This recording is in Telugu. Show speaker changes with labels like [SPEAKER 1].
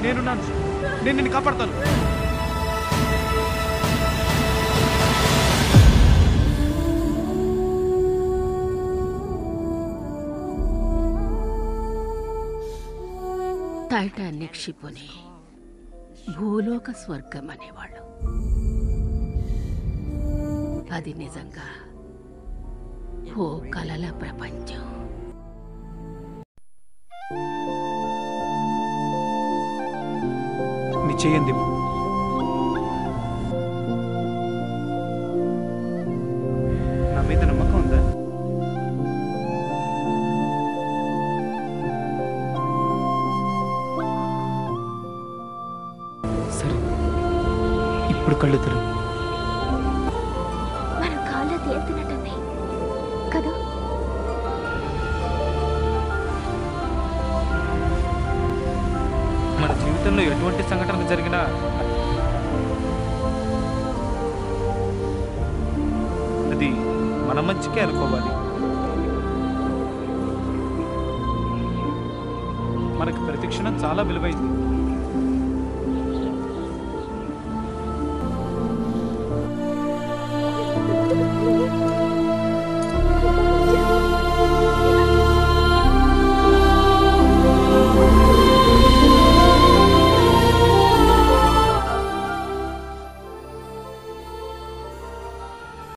[SPEAKER 1] నేనున్నాను నేను నిన్ను కాపాడతాను
[SPEAKER 2] టైటానిక్ షిప్పుని భూలోక స్వర్గం అనేవాళ్ళు అది నిజంగా ఓ కలల ప్రపంచం
[SPEAKER 1] నీ చేయండి నా మీద నమ్మకం ఉందా సరే ఇప్పుడు కళ్ళు తెరువు
[SPEAKER 3] మన కాళ్ళు తేలుతున్నట్టుంది కదా
[SPEAKER 1] మన జీవితంలో ఎటువంటి సంఘటన జరిగినా అది మన మంచికే అనుకోవాలి మనకి ప్రతి క్షణం చాలా విలువైంది